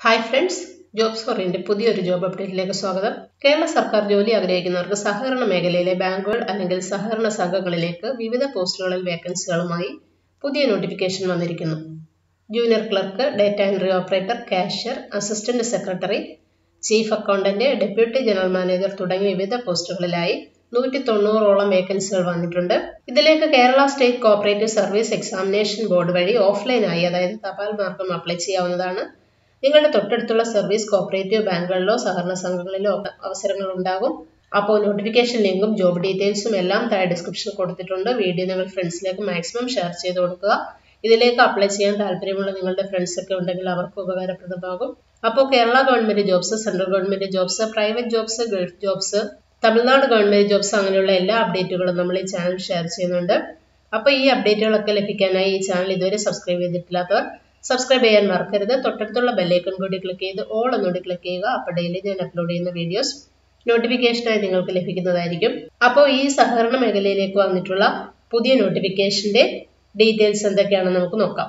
hi friends jobs ഫോറിന്റെ പുതിയൊരു job അപ്ഡേറ്റിലേക്ക് സ്വാഗതം കേരള സർക്കാർ ജോലി ആഗ്രഹിക്കുന്നവർക്ക് സഹകരണ മേഖലയിലെ ബാങ്കുകൾ അല്ലെങ്കിൽ സഹകരണ സംഘങ്ങളിലേക്ക് വിവിധ പോസ്റ്റുകളിൽ വേക്കൻസികളുമായി പുതിയ നോട്ടിഫിക്കേഷൻ വന്നിരിക്കുന്നു junior clerk data entry operator cashier assistant secretary chief accountant deputy general manager തുടങ്ങിയ വിവിധ പോസ്റ്റുകളിലായി നൂറ്റി തൊണ്ണൂറോളം വേക്കൻസികൾ വന്നിട്ടുണ്ട് ഇതിലേക്ക് Kerala state cooperative service examination board വഴി ഓഫ്ലൈനായി അതായത് തപാൽ മാർഗം അപ്ലൈ ചെയ്യാവുന്നതാണ് നിങ്ങളുടെ തൊട്ടടുത്തുള്ള സർവീസ് കോപ്പറേറ്റീവ് ബാങ്കുകളിലോ സഹകരണ സംഘങ്ങളിലോ അവസരങ്ങൾ ഉണ്ടാകും അപ്പോൾ നോട്ടിഫിക്കേഷൻ ലിങ്കും ജോബ് ഡീറ്റെയിൽസും എല്ലാം താഴെ ഡിസ്ക്രിപ്ഷനിൽ കൊടുത്തിട്ടുണ്ട് വീഡിയോ നിങ്ങൾ ഫ്രണ്ട്സിലേക്ക് മാക്സിമം ഷെയർ ചെയ്ത് കൊടുക്കുക ഇതിലേക്ക് അപ്ലൈ ചെയ്യാൻ താല്പര്യമുള്ള നിങ്ങളുടെ ഫ്രണ്ട്സ് ഒക്കെ ഉണ്ടെങ്കിൽ അവർക്ക് ഉപകാരപ്രദമാകും അപ്പോൾ Kerala government jobs central government jobs private jobs Gulf jobs Tamil Nadu government jobs അങ്ങനെയുള്ള എല്ലാ അപ്ഡേറ്റുകളും നമ്മൾ ഈ ചാനൽ ഷെയർ ചെയ്യുന്നുണ്ട് അപ്പോൾ ഈ അപ്ഡേറ്റുകളൊക്കെ ലഭിക്കാനായി ഈ ചാനൽ ഇതുവരെ സബ്സ്ക്രൈബ് ചെയ്തിട്ടില്ലാത്തവർ സബ്സ്ക്രൈബ് ചെയ്യാൻ മറക്കരുത് തൊട്ടടുത്തുള്ള ബെല്ലൈക്കൺ കൂടി ക്ലിക്ക് ചെയ്ത് ഓൾ എന്നോട് ക്ലിക്ക് ചെയ്യുക അപ്പോൾ ഡെയിലി ഞാൻ അപ്ലോഡ് ചെയ്യുന്ന വീഡിയോസ് നോട്ടിഫിക്കേഷനായി നിങ്ങൾക്ക് ലഭിക്കുന്നതായിരിക്കും അപ്പോൾ ഈ സഹകരണ മേഖലയിലേക്ക് വന്നിട്ടുള്ള പുതിയ നോട്ടിഫിക്കേഷന്റെ ഡീറ്റെയിൽസ് എന്തൊക്കെയാണെന്ന് നമുക്ക് നോക്കാം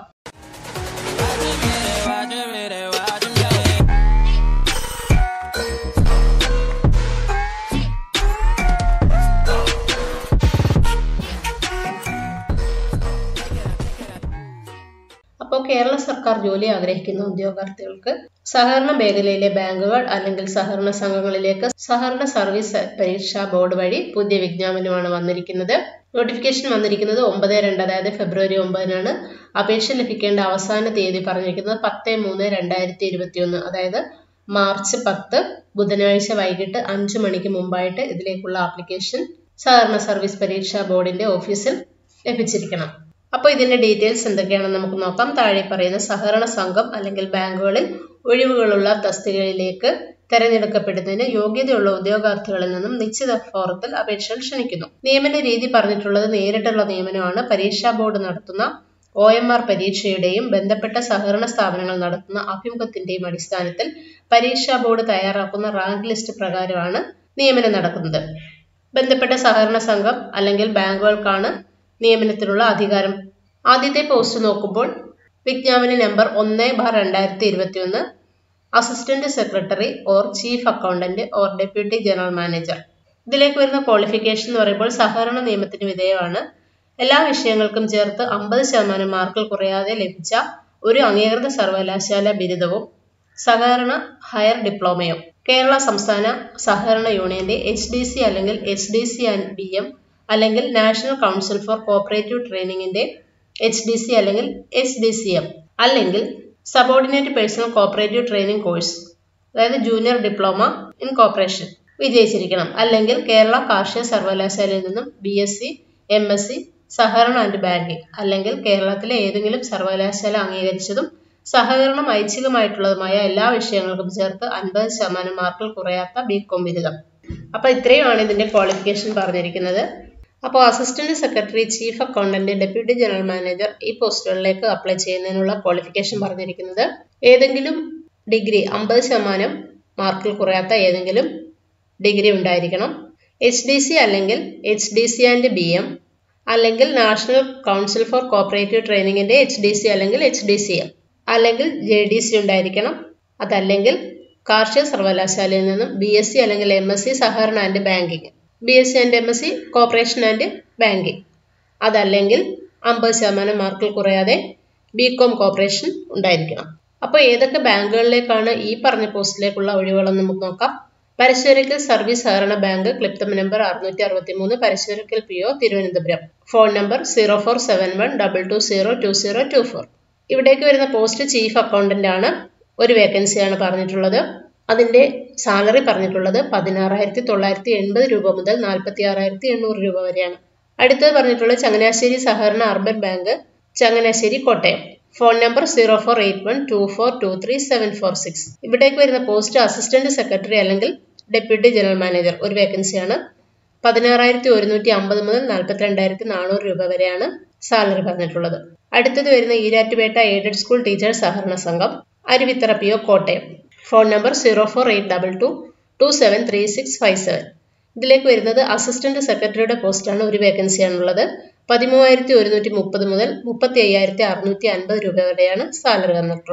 അപ്പോൾ കേരള സർക്കാർ ജോലി ആഗ്രഹിക്കുന്ന ഉദ്യോഗാർത്ഥികൾക്ക് സഹകരണ മേഖലയിലെ ബാങ്കുകൾ അല്ലെങ്കിൽ സഹകരണ സംഘങ്ങളിലേക്ക് സഹകരണ സർവീസ് പരീക്ഷാ ബോർഡ് വഴി പുതിയ വിജ്ഞാപനമാണ് വന്നിരിക്കുന്നത് നോട്ടിഫിക്കേഷൻ വന്നിരിക്കുന്നത് ഒമ്പത് രണ്ട് അതായത് ഫെബ്രുവരി ഒമ്പതിനാണ് അപേക്ഷ ലഭിക്കേണ്ട അവസാന തീയതി പറഞ്ഞിരിക്കുന്നത് പത്ത് മൂന്ന് രണ്ടായിരത്തി ഇരുപത്തി ഒന്ന് അതായത് മാർച്ച് പത്ത് ബുധനാഴ്ച വൈകിട്ട് അഞ്ച് മണിക്ക് മുമ്പായിട്ട് ഇതിലേക്കുള്ള ആപ്ലിക്കേഷൻ സഹകരണ സർവീസ് പരീക്ഷാ ബോർഡിന്റെ ഓഫീസിൽ ലഭിച്ചിരിക്കണം അപ്പോൾ ഇതിന്റെ ഡീറ്റെയിൽസ് എന്തൊക്കെയാണെന്ന് നമുക്ക് നോക്കാം താഴെ പറയുന്ന സഹകരണ സംഘം അല്ലെങ്കിൽ ബാങ്കുകളിൽ ഒഴിവുകളുള്ള തസ്തികയിലേക്ക് തെരഞ്ഞെടുക്കപ്പെടുന്നതിന് യോഗ്യതയുള്ള ഉദ്യോഗാർത്ഥികളിൽ നിന്നും നിശ്ചിത ഫോറത്തിൽ അപേക്ഷകൾ ക്ഷണിക്കുന്നു നിയമന രീതി പറഞ്ഞിട്ടുള്ളത് നേരിട്ടുള്ള നിയമനമാണ് പരീക്ഷാ ബോർഡ് നടത്തുന്ന ഒ എം ആർ പരീക്ഷയുടെയും ബന്ധപ്പെട്ട സഹകരണ സ്ഥാപനങ്ങൾ നടത്തുന്ന അഭിമുഖത്തിന്റെയും അടിസ്ഥാനത്തിൽ പരീക്ഷാ ബോർഡ് തയ്യാറാക്കുന്ന റാങ്ക് ലിസ്റ്റ് പ്രകാരമാണ് നിയമനം നടക്കുന്നത് ബന്ധപ്പെട്ട സഹകരണ സംഘം അല്ലെങ്കിൽ ബാങ്കുകൾക്കാണ് നിയമനത്തിനുള്ള അധികാരം ആദ്യത്തെ പോസ്റ്റ് നോക്കുമ്പോൾ വിജ്ഞാപന നമ്പർ ഒന്ന് ബാർ രണ്ടായിരത്തി ഇരുപത്തി ഒന്ന് assistant secretary or chief accountant or deputy general manager ഇതിലേക്ക് വരുന്ന ക്വാളിഫിക്കേഷൻ എന്ന് പറയുമ്പോൾ സഹകരണ നിയമത്തിന് വിധേയമാണ് എല്ലാ വിഷയങ്ങൾക്കും ചേർത്ത് അമ്പത് ശതമാനം മാർക്കിൽ കുറയാതെ ലഭിച്ച ഒരു അംഗീകൃത സർവകലാശാല ബിരുദവും സഹകരണ ഹയർ ഡിപ്ലോമയോ കേരള സംസ്ഥാന സഹകരണ യൂണിയന്റെ എച്ച് ഡി സി അല്ലെങ്കിൽ H D C and B M അല്ലെങ്കിൽ നാഷണൽ കൗൺസിൽ ഫോർ കോപ്പറേറ്റീവ് ട്രെയിനിങ്ങിന്റെ എച്ച് ഡി സി അല്ലെങ്കിൽ എച്ച് ഡി സി എം അല്ലെങ്കിൽ subordinate personnel cooperative training course അതായത് ജൂനിയർ ഡിപ്ലോമ ഇൻ കോപ്പറേഷൻ വിജയിച്ചിരിക്കണം അല്ലെങ്കിൽ കേരള കാർഷിക സർവകലാശാലയിൽ നിന്നും B S C M S C സഹകരണ ആൻഡ് ബാങ്കിങ് അല്ലെങ്കിൽ കേരളത്തിലെ ഏതെങ്കിലും സർവകലാശാല അംഗീകരിച്ചതും സഹകരണം ഐച്ഛികമായിട്ടുള്ളതുമായ എല്ലാ വിഷയങ്ങൾക്കും ചേർത്ത് അൻപത് ശതമാനം മാർക്കിൽ കുറയാത്ത ബി കോം ബിരുദം അപ്പോൾ ഇത്രയുമാണ് ഇതിന്റെ ക്വാളിഫിക്കേഷൻ പറഞ്ഞിരിക്കുന്നത് അപ്പോൾ assistant secretary chief accountant deputy general manager ഈ പോസ്റ്റുകളിലേക്ക് അപ്ലൈ ചെയ്യുന്നതിനുള്ള ക്വാളിഫിക്കേഷൻ പറഞ്ഞിരിക്കുന്നത് ഏതെങ്കിലും ഡിഗ്രി അമ്പത് ശതമാനം മാർക്കിൽ കുറയാത്ത ഏതെങ്കിലും ഡിഗ്രി ഉണ്ടായിരിക്കണം എച്ച് ഡി സി അല്ലെങ്കിൽ H D C and B M അല്ലെങ്കിൽ നാഷണൽ കൗൺസിൽ ഫോർ കോപ്പറേറ്റീവ് ട്രെയിനിങ്ങിന്റെ എച്ച് ഡി സി അല്ലെങ്കിൽ എച്ച് ഡി സി എം അല്ലെങ്കിൽ ജെ ഡി സി ഉണ്ടായിരിക്കണം അതല്ലെങ്കിൽ കാർഷിക സർവകലാശാലയിൽ നിന്നും ബി എസ് സി അല്ലെങ്കിൽ എം എസ് സി സഹകരണ and banking B S C and M S C cooperation and banking അതല്ലെങ്കിൽ അമ്പത് ശതമാനം മാർക്കിൽ കുറയാതെ ബി കോം കോപ്പറേഷൻ ഉണ്ടായിരിക്കണം അപ്പോൾ ഏതൊക്കെ ബാങ്കുകളിലേക്കാണ് ഈ പറഞ്ഞ പോസ്റ്റിലേക്കുള്ള ഒഴിവുകളെന്ന് നമുക്ക് നോക്കാം പരശ്വരക്കൽ സർവീസ് സഹകരണ ബാങ്ക് ക്ലിപ്തം നമ്പർ അറുന്നൂറ്റി അറുപത്തി മൂന്ന് Parashwarakkal P O Thiruvananthapuram phone number zero four seven one double two zero two zero two four ഇവിടേക്ക് വരുന്ന പോസ്റ്റ് ചീഫ് അക്കൗണ്ടന്റ് ആണ് ഒരു വേക്കൻസിയാണ് പറഞ്ഞിട്ടുള്ളത് അതിന്റെ സാലറി പറഞ്ഞിട്ടുള്ളത് പതിനാറായിരത്തി തൊള്ളായിരത്തി എൺപത് രൂപ മുതൽ നാൽപ്പത്തി ആറായിരത്തി എണ്ണൂറ് രൂപ വരെയാണ് അടുത്തത് പറഞ്ഞിട്ടുള്ളത് ചങ്ങനാശ്ശേരി സഹകരണ urban bank Changanassery Kottayam phone number zero four eight one two four two three seven four six ഇവിടേക്ക് വരുന്ന പോസ്റ്റ് അസിസ്റ്റന്റ് സെക്രട്ടറി അല്ലെങ്കിൽ ഡെപ്യൂട്ടി ജനറൽ മാനേജർ ഒരു വേക്കൻസിയാണ് പതിനാറായിരത്തി ഒരുന്നൂറ്റി അമ്പത് മുതൽ നാൽപ്പത്തിരണ്ടായിരത്തി നാനൂറ് രൂപ വരെയാണ് സാലറി പറഞ്ഞിട്ടുള്ളത് അടുത്തത് വരുന്ന ഈരാറ്റുപേട്ട എയ്ഡഡ് സ്കൂൾ ടീച്ചേഴ്സ് സഹകരണ സംഘം Aruvithura P O Kottayam phone number zero four eight double two two seven three six five seven ഇതിലേക്ക് വരുന്നത് അസിസ്റ്റന്റ് സെക്രട്ടറിയുടെ പോസ്റ്റാണ് ഒരു വേക്കൻസിയാണുള്ളത് പതിമൂവായിരത്തി ഒരുന്നൂറ്റി മുപ്പത് മുതൽ മുപ്പത്തി അയ്യായിരത്തി അറുന്നൂറ്റി അൻപത് രൂപ വരെയാണ് സാലറി വന്നിട്ടുള്ളത്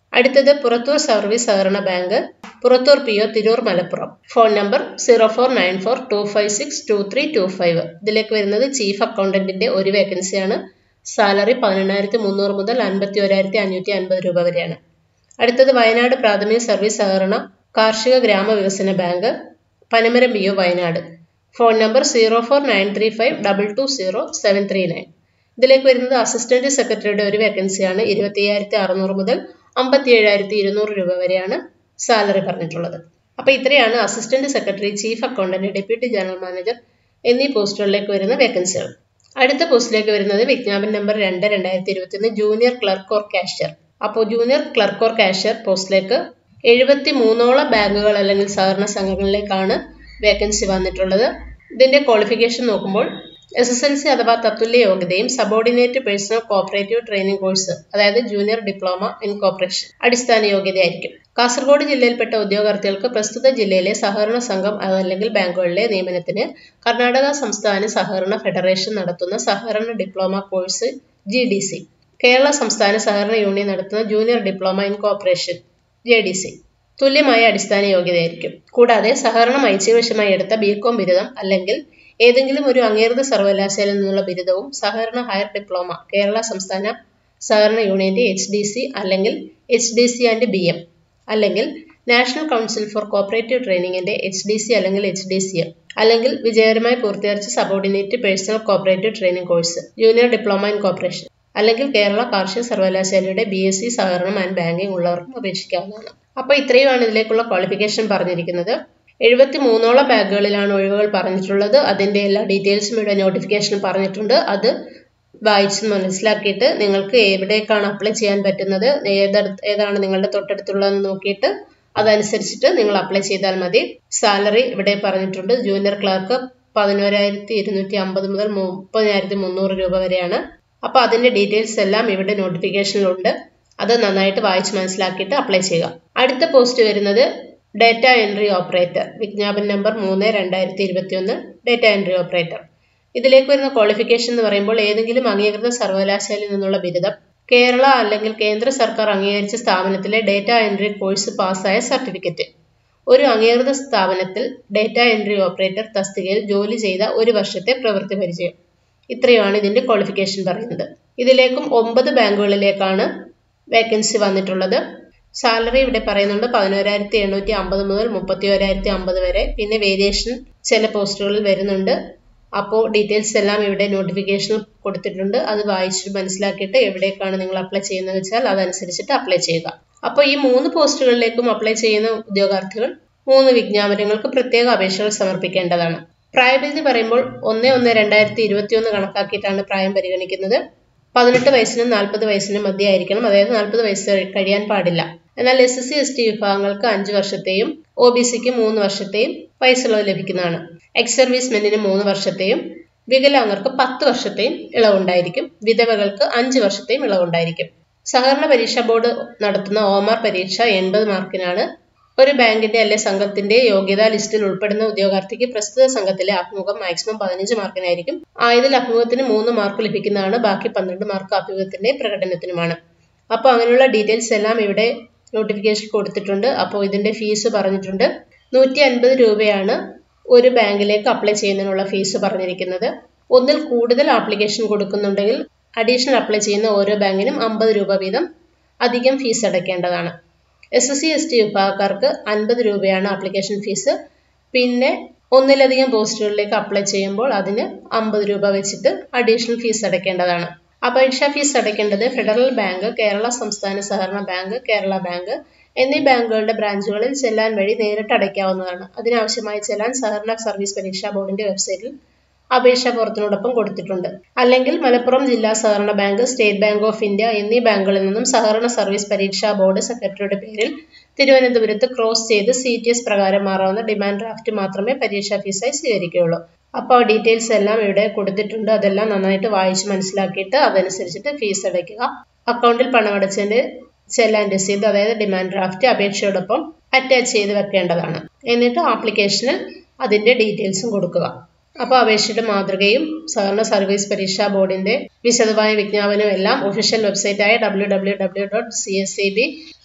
അടുത്തത് പുറത്തൂർ സർവീസ് സഹകരണ bank Purathur P O Tirur Malappuram phone number zero four nine four two five six two three two five ഇതിലേക്ക് വരുന്നത് ചീഫ് അക്കൗണ്ടന്റിന്റെ ഒരു വേക്കൻസിയാണ് സാലറി പതിനെണ്ണായിരത്തി മുന്നൂറ് മുതൽ അൻപത്തി ഒരായിരത്തി അഞ്ഞൂറ്റി അൻപത് രൂപ വരെയാണ് അടുത്തത് വയനാട് പ്രാഥമിക സർവീസ് സഹകരണ കാർഷിക ഗ്രാമവികസന bank Panamaram B O Wayanad phone number zero four nine three five double two zero seven three nine ഇതിലേക്ക് വരുന്നത് അസിസ്റ്റന്റ് സെക്രട്ടറിയുടെ ഒരു വേക്കൻസിയാണ് ഇരുപത്തി അയ്യായിരത്തി അറുന്നൂറ് മുതൽ അമ്പത്തി ഏഴായിരത്തി ഇരുന്നൂറ് രൂപ വരെയാണ് സാലറി പറഞ്ഞിട്ടുള്ളത് അപ്പോൾ ഇത്രയാണ് assistant secretary chief accountant deputy general manager എന്നീ പോസ്റ്റുകളിലേക്ക് വരുന്ന വേക്കൻസികൾ അടുത്ത പോസ്റ്റിലേക്ക് വരുന്നത് വിജ്ഞാപന നമ്പർ രണ്ട് രണ്ടായിരത്തി ഇരുപത്തിയൊന്ന് ജൂനിയർ ക്ലർക്ക് ഓർ കാഷ്യർ അപ്പോൾ ജൂനിയർ ക്ലർക്ക് ഓർ കാഷ്യർ പോസ്റ്റിലേക്ക് എഴുപത്തി മൂന്നോളം ബാങ്കുകൾ അല്ലെങ്കിൽ സഹകരണ സംഘങ്ങളിലേക്കാണ് വേക്കൻസി വന്നിട്ടുള്ളത് ഇതിന്റെ ക്വാളിഫിക്കേഷൻ നോക്കുമ്പോൾ എസ് എസ് എൽ സി അഥവാ തത്തുല്യ യോഗ്യതയും subordinate personnel cooperative training course അതായത് ജൂനിയർ ഡിപ്ലോമ ഇൻ കോപ്പറേഷൻ അടിസ്ഥാന യോഗ്യതയായിരിക്കും കാസർഗോഡ് ജില്ലയിൽപ്പെട്ട ഉദ്യോഗാർത്ഥികൾക്ക് പ്രസ്തുത ജില്ലയിലെ സഹകരണ സംഘം അതല്ലെങ്കിൽ ബാങ്കുകളിലെ നിയമനത്തിന് കർണാടക സംസ്ഥാന സഹകരണ ഫെഡറേഷൻ നടത്തുന്ന സഹകരണ diploma course G D C Kerala സംസ്ഥാന സഹകരണ യൂണിയൻ നടത്തുന്ന junior diploma in cooperation J D C തുല്യമായ അടിസ്ഥാന യോഗ്യതയായിരിക്കും കൂടാതെ സഹകരണം ഐച്ഛികവശമായി എടുത്ത ബികോം ബിരുദം അല്ലെങ്കിൽ ഏതെങ്കിലും ഒരു അംഗീകൃത സർവകലാശാലയിൽ നിന്നുള്ള ബിരുദവും സഹകരണ ഹയർ ഡിപ്ലോമ കേരള സംസ്ഥാന സഹകരണ യൂണിയന്റെ എച്ച് ഡി സി അല്ലെങ്കിൽ H D C and B M അല്ലെങ്കിൽ നാഷണൽ കൗൺസിൽ ഫോർ കോപ്പറേറ്റീവ് ട്രെയിനിങ്ങിന്റെ എച്ച് ഡി സി അല്ലെങ്കിൽ എച്ച് ഡി സി എം അല്ലെങ്കിൽ വിജയകരമായി പൂർത്തീകരിച്ച subordinate personnel cooperative training course junior diploma in cooperation അല്ലെങ്കിൽ കേരള കാർഷിക സർവകലാശാലയുടെ ബി എസ് സി സഹകരണം ആൻഡ് ബാങ്കിംഗ് ഉള്ളവർക്കും അപേക്ഷിക്കാവുന്നതാണ് അപ്പോൾ ഇത്രയുമാണ് ഇതിലേക്കുള്ള ക്വാളിഫിക്കേഷൻ പറഞ്ഞിരിക്കുന്നത് എഴുപത്തി മൂന്നോളം ബാഗുകളിലാണ് ഒഴിവുകൾ പറഞ്ഞിട്ടുള്ളത് അതിന്റെ എല്ലാ ഡീറ്റെയിൽസും ഇവിടെ നോട്ടിഫിക്കേഷൻ പറഞ്ഞിട്ടുണ്ട് അത് വായിച്ച് മനസ്സിലാക്കിയിട്ട് നിങ്ങൾക്ക് എവിടേക്കാണ് അപ്ലൈ ചെയ്യാൻ പറ്റുന്നത് ഏതടുത്ത് ഏതാണ് നിങ്ങളുടെ തൊട്ടടുത്തുള്ളതെന്ന് നോക്കിയിട്ട് അതനുസരിച്ചിട്ട് നിങ്ങൾ അപ്ലൈ ചെയ്താൽ മതി സാലറി ഇവിടെ പറഞ്ഞിട്ടുണ്ട് ജൂനിയർ ക്ലർക്ക് പതിനോരായിരത്തി ഇരുന്നൂറ്റി അമ്പത് മുതൽ മുപ്പതിനായിരത്തി മുന്നൂറ് രൂപ വരെയാണ് അപ്പോൾ അതിന്റെ ഡീറ്റെയിൽസ് എല്ലാം ഇവിടെ നോട്ടിഫിക്കേഷനിലുണ്ട് അത് നന്നായിട്ട് വായിച്ച് മനസ്സിലാക്കിയിട്ട് അപ്ലൈ ചെയ്യുക അടുത്ത പോസ്റ്റ് വരുന്നത് ഡേറ്റ എൻട്രി ഓപ്പറേറ്റർ വിജ്ഞാപന നമ്പർ മൂന്ന് രണ്ടായിരത്തി ഇരുപത്തി ഒന്ന് ഡേറ്റ എൻട്രി ഓപ്പറേറ്റർ ഇതിലേക്ക് വരുന്ന ക്വാളിഫിക്കേഷൻ എന്ന് പറയുമ്പോൾ ഏതെങ്കിലും അംഗീകൃത സർവകലാശാലയിൽ നിന്നുള്ള ബിരുദം കേരള അല്ലെങ്കിൽ കേന്ദ്ര സർക്കാർ അംഗീകരിച്ച സ്ഥാപനത്തിലെ ഡേറ്റ എൻട്രി കോഴ്സ് പാസ്സായ സർട്ടിഫിക്കറ്റ് ഒരു അംഗീകൃത സ്ഥാപനത്തിൽ ഡേറ്റ എൻട്രി ഓപ്പറേറ്റർ തസ്തികയിൽ ജോലി ചെയ്ത ഒരു വർഷത്തെ പ്രവൃത്തി പരിചയം ഇത്രയുമാണ് ഇതിന്റെ ക്വാളിഫിക്കേഷൻ പറയുന്നത് ഇതിലേക്കും ഒമ്പത് ബാങ്കുകളിലേക്കാണ് വേക്കൻസി വന്നിട്ടുള്ളത് സാലറി ഇവിടെ പറയുന്നുണ്ട് പതിനോരായിരത്തി എണ്ണൂറ്റി അമ്പത് മുതൽ മുപ്പത്തി ഒരായിരത്തി അമ്പത് വരെ പിന്നെ വേരിയേഷൻ ചില പോസ്റ്റുകളിൽ വരുന്നുണ്ട് അപ്പോൾ ഡീറ്റെയിൽസ് എല്ലാം ഇവിടെ നോട്ടിഫിക്കേഷൻ കൊടുത്തിട്ടുണ്ട് അത് വായിച്ച് മനസ്സിലാക്കിയിട്ട് എവിടേക്കാണ് നിങ്ങൾ അപ്ലൈ ചെയ്യുന്നത് വെച്ചാൽ അതനുസരിച്ചിട്ട് അപ്ലൈ ചെയ്യുക അപ്പോൾ ഈ മൂന്ന് പോസ്റ്റുകളിലേക്കും അപ്ലൈ ചെയ്യുന്ന ഉദ്യോഗാർത്ഥികൾ മൂന്ന് വിജ്ഞാപനങ്ങൾക്ക് പ്രത്യേക അപേക്ഷകൾ സമർപ്പിക്കേണ്ടതാണ് പ്രായപരിധി പറയുമ്പോൾ ഒന്ന് ഒന്ന് രണ്ടായിരത്തി ഇരുപത്തി ഒന്ന് കണക്കാക്കിയിട്ടാണ് പ്രായം പരിഗണിക്കുന്നത് പതിനെട്ട് വയസ്സിനും നാൽപ്പത് വയസ്സിനും മധ്യമായിരിക്കണം അതായത് നാൽപ്പത് വയസ്സ് കഴിയാൻ പാടില്ല എന്നാൽ S S C S T വിഭാഗങ്ങൾക്ക് അഞ്ച് വർഷത്തെയും ഒ ബി സിക്ക് മൂന്ന് വർഷത്തെയും വയസ്സുള്ളത് ലഭിക്കുന്നതാണ് എക്സ് സർവീസ്മെന്റിന് മൂന്ന് വർഷത്തെയും വികലാംഗർക്ക് പത്ത് വർഷത്തെയും ഇളവുണ്ടായിരിക്കും വിധവകൾക്ക് അഞ്ച് വർഷത്തെയും ഇളവുണ്ടായിരിക്കും സഹകരണ പരീക്ഷാ ബോർഡ് നടത്തുന്ന ഓമാർ പരീക്ഷ എൺപത് മാർക്കിനാണ് ഒരു ബാങ്കിന്റെ അല്ലെ സംഘത്തിന്റെ യോഗ്യതാ ലിസ്റ്റിൽ ഉൾപ്പെടുന്ന ഉദ്യോഗാർത്ഥിക്ക് പ്രസ്തുത സംഘത്തിലെ അഭിമുഖം മാക്സിമം പതിനഞ്ച് മാർക്കിനായിരിക്കും ആയതിൽ അഭിമുഖത്തിന് മൂന്ന് മാർക്ക് ലഭിക്കുന്നതാണ് ബാക്കി പന്ത്രണ്ട് മാർക്ക് അഭിമുഖത്തിന്റെ പ്രകടനത്തിനുമാണ് അപ്പോൾ അങ്ങനെയുള്ള ഡീറ്റെയിൽസ് എല്ലാം ഇവിടെ നോട്ടിഫിക്കേഷൻ കൊടുത്തിട്ടുണ്ട് അപ്പോൾ ഇതിന്റെ ഫീസ് പറഞ്ഞിട്ടുണ്ട് നൂറ്റി അൻപത് രൂപയാണ് ഒരു ബാങ്കിലേക്ക് അപ്ലൈ ചെയ്യുന്നതിനുള്ള ഫീസ് പറഞ്ഞിരിക്കുന്നത് ഒന്നിൽ കൂടുതൽ ആപ്ലിക്കേഷൻ കൊടുക്കുന്നുണ്ടെങ്കിൽ അഡീഷണൽ അപ്ലൈ ചെയ്യുന്ന ഓരോ ബാങ്കിനും അമ്പത് രൂപ വീതം അധികം ഫീസ് അടയ്ക്കേണ്ടതാണ് S S C S T വിഭാഗക്കാർക്ക് അൻപത് രൂപയാണ് ആപ്ലിക്കേഷൻ ഫീസ് പിന്നെ ഒന്നിലധികം പോസ്റ്റുകളിലേക്ക് അപ്ലൈ ചെയ്യുമ്പോൾ അതിന് അമ്പത് രൂപ വെച്ചിട്ട് അഡീഷണൽ ഫീസ് അടയ്ക്കേണ്ടതാണ് അപേക്ഷാ ഫീസ് അടയ്ക്കേണ്ടത് ഫെഡറൽ ബാങ്ക് കേരള സംസ്ഥാന സഹകരണ ബാങ്ക് കേരള ബാങ്ക് എന്നീ ബാങ്കുകളുടെ ബ്രാഞ്ചുകളിൽ ചെല്ലാൻ വഴി നേരിട്ട് അടയ്ക്കാവുന്നതാണ് അതിനാവശ്യമായ ചെല്ലാൻ സഹകരണ സർവീസ് പരീക്ഷാ ബോർഡിന്റെ വെബ്സൈറ്റിൽ അപേക്ഷാ പുറത്തിനോടൊപ്പം കൊടുത്തിട്ടുണ്ട് അല്ലെങ്കിൽ മലപ്പുറം ജില്ലാ സഹകരണ bank state bank of India എന്നീ ബാങ്കുകളിൽ നിന്നും സഹകരണ സർവീസ് പരീക്ഷാ ബോർഡ് സെക്രട്ടറിയുടെ പേരിൽ തിരുവനന്തപുരത്ത് ക്രോസ് ചെയ്ത് സി ടി എസ് പ്രകാരം മാറാവുന്ന ഡിമാൻഡ് ഡ്രാഫ്റ്റ് മാത്രമേ പരീക്ഷാ ഫീസായി സ്വീകരിക്കുകയുള്ളൂ അപ്പോൾ ഡീറ്റെയിൽസ് എല്ലാം ഇവിടെ കൊടുത്തിട്ടുണ്ട് അതെല്ലാം നന്നായിട്ട് വായിച്ച് മനസ്സിലാക്കിയിട്ട് അതനുസരിച്ചിട്ട് ഫീസ് അടയ്ക്കുക അക്കൗണ്ടിൽ പണമടച്ചതിന്റെ ചെല്ലാൻ രസീത് അതായത് ഡിമാൻഡ് ഡ്രാഫ്റ്റ് അപേക്ഷയോടൊപ്പം അറ്റാച്ച് ചെയ്ത് വെക്കേണ്ടതാണ് എന്നിട്ട് ആപ്ലിക്കേഷനിൽ അതിന്റെ ഡീറ്റെയിൽസും കൊടുക്കുക അപ്പോൾ അപേക്ഷയുടെ മാതൃകയും സഹകരണ സർവീസ് പരീക്ഷാ ബോർഡിന്റെ വിശദമായ വിജ്ഞാപനവും എല്ലാം ഒഫീഷ്യൽ വെബ്സൈറ്റായ W W W dot C S C B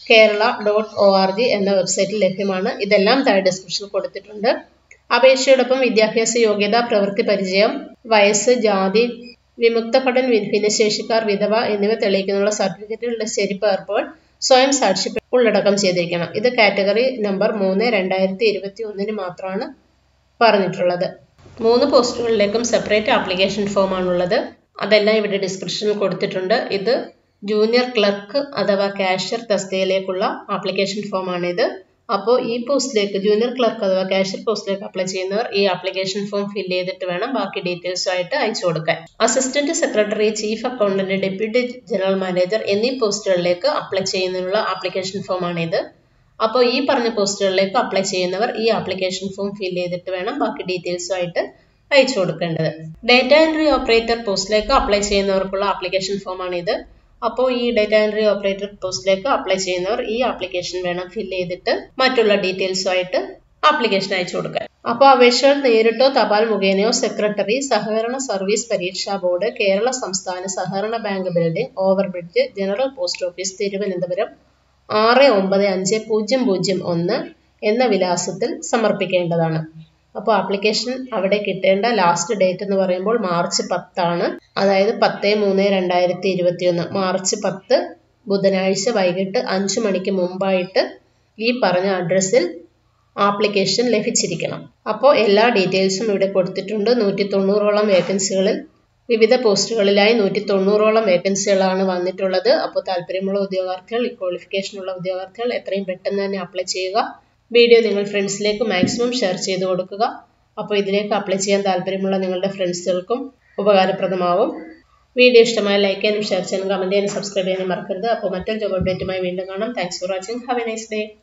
Kerala dot O R G എന്ന വെബ്സൈറ്റിൽ ലഭ്യമാണ് ഇതെല്ലാം താഴെ ഡിസ്ക്രിപ്ഷനിൽ കൊടുത്തിട്ടുണ്ട് അപേക്ഷയോടൊപ്പം വിദ്യാഭ്യാസ യോഗ്യത പ്രവൃത്തി പരിചയം വയസ്സ് ജാതി വിമുക്ത ഭടൻ ഭിന്നശേഷിക്കാർ വിധവ എന്നിവ തെളിയിക്കുന്നതിനുള്ള സർട്ടിഫിക്കറ്റുകളുടെ ശരിപ്പകർപ്പുകൾ സ്വയം സാക്ഷ്യപ്പെട്ട് ഉള്ളടക്കം ചെയ്തിരിക്കണം ഇത് കാറ്റഗറി നമ്പർ മൂന്ന് രണ്ടായിരത്തി ഇരുപത്തി ഒന്നിന് മാത്രമാണ് പറഞ്ഞിട്ടുള്ളത് മൂന്ന് പോസ്റ്റുകളിലേക്കും സെപ്പറേറ്റ് ആപ്ലിക്കേഷൻ ഫോമാണുള്ളത് അതെല്ലാം ഇവിടെ ഡിസ്ക്രിപ്ഷനിൽ കൊടുത്തിട്ടുണ്ട് ഇത് ജൂനിയർ ക്ലർക്ക് അഥവാ കാഷ്യർ തസ്തികയിലേക്കുള്ള ആപ്ലിക്കേഷൻ ഫോമാണിത് അപ്പോൾ ഈ പോസ്റ്റിലേക്ക് ജൂനിയർ ക്ലർക്ക് അഥവാ കാഷ്യർ പോസ്റ്റിലേക്ക് അപ്ലൈ ചെയ്യുന്നവർ ഈ ആപ്ലിക്കേഷൻ ഫോം ഫില്ല് ചെയ്തിട്ട് വേണം ബാക്കി ഡീറ്റെയിൽസ് ആയിട്ട് അയച്ചു കൊടുക്കാൻ assistant secretary chief accountant deputy general manager എന്നീ പോസ്റ്റുകളിലേക്ക് അപ്ലൈ ചെയ്യുന്നതിനുള്ള ആപ്ലിക്കേഷൻ ഫോമാണിത് അപ്പോൾ ഈ പറഞ്ഞ പോസ്റ്റുകളിലേക്ക് അപ്ലൈ ചെയ്യുന്നവർ ഈ ആപ്ലിക്കേഷൻ ഫോം ഫില്ല് ചെയ്തിട്ട് വേണം ബാക്കി ഡീറ്റെയിൽസും ആയിട്ട് അയച്ചു കൊടുക്കേണ്ടത് ഡേറ്റ എൻട്രി ഓപ്പറേറ്റർ പോസ്റ്റിലേക്ക് അപ്ലൈ ചെയ്യുന്നവർക്കുള്ള ആപ്ലിക്കേഷൻ ഫോമാണിത് അപ്പോൾ ഈ ഡേറ്റ എൻട്രി ഓപ്പറേറ്റർ പോസ്റ്റിലേക്ക് അപ്ലൈ ചെയ്യുന്നവർ ഈ ആപ്ലിക്കേഷൻ വേണം ഫില്ല് ചെയ്തിട്ട് മറ്റുള്ള ഡീറ്റെയിൽസുമായിട്ട് ആപ്ലിക്കേഷൻ അയച്ചു കൊടുക്കാൻ അപ്പോൾ അപേക്ഷകൾ നേരിട്ടോ തപാൽ മുഖേനയോ സെക്രട്ടറി സഹകരണ സർവീസ് പരീക്ഷാ ബോർഡ് കേരള സംസ്ഥാന സഹകരണ bank building overbridge general post office Thiruvananthapuram ആറ് ഒമ്പത് അഞ്ച് പൂജ്യം പൂജ്യം ഒന്ന് എന്ന വിലാസത്തിൽ സമർപ്പിക്കേണ്ടതാണ് അപ്പോൾ ആപ്ലിക്കേഷൻ അവിടെ കിട്ടേണ്ട ലാസ്റ്റ് ഡേറ്റ് എന്ന് പറയുമ്പോൾ മാർച്ച് പത്താണ് അതായത് പത്ത് മൂന്ന് രണ്ടായിരത്തി ഇരുപത്തി ഒന്ന് മാർച്ച് പത്ത് ബുധനാഴ്ച വൈകിട്ട് അഞ്ച് മണിക്ക് മുമ്പായിട്ട് ഈ പറഞ്ഞ അഡ്രസ്സിൽ ആപ്ലിക്കേഷൻ ലഭിച്ചിരിക്കണം അപ്പോൾ എല്ലാ ഡീറ്റെയിൽസും ഇവിടെ കൊടുത്തിട്ടുണ്ട് നൂറ്റി തൊണ്ണൂറോളം വേക്കൻസികളിൽ വിവിധ പോസ്റ്റുകളിലായി നൂറ്റി തൊണ്ണൂറോളം വേക്കൻസികളാണ് വന്നിട്ടുള്ളത് അപ്പോൾ താല്പര്യമുള്ള ഉദ്യോഗാർത്ഥികൾ ഈ ക്വാളിഫിക്കേഷനുള്ള ഉദ്യോഗാർത്ഥികൾ എത്രയും പെട്ടെന്ന് തന്നെ അപ്ലൈ ചെയ്യുക വീഡിയോ നിങ്ങൾ ഫ്രണ്ട്സിലേക്ക് മാക്സിമം ഷെയർ ചെയ്ത് കൊടുക്കുക അപ്പോൾ ഇതിലേക്ക് അപ്ലൈ ചെയ്യാൻ താല്പര്യമുള്ള നിങ്ങളുടെ ഫ്രണ്ട്സുകൾക്കും ഉപകാരപ്രദമാവും വീഡിയോ ഇഷ്ടമായ ലൈക്ക് ചെയ്യാനും ഷെയർ ചെയ്യാനും കമൻറ്റ് ചെയ്യാനും സബ്സ്ക്രൈബ് ചെയ്യാനും മറക്കരുത് അപ്പോൾ മറ്റൊരു ജോബ് അപ്ഡേറ്റുമായി വീണ്ടും കാണാം thanks for watching have a nice day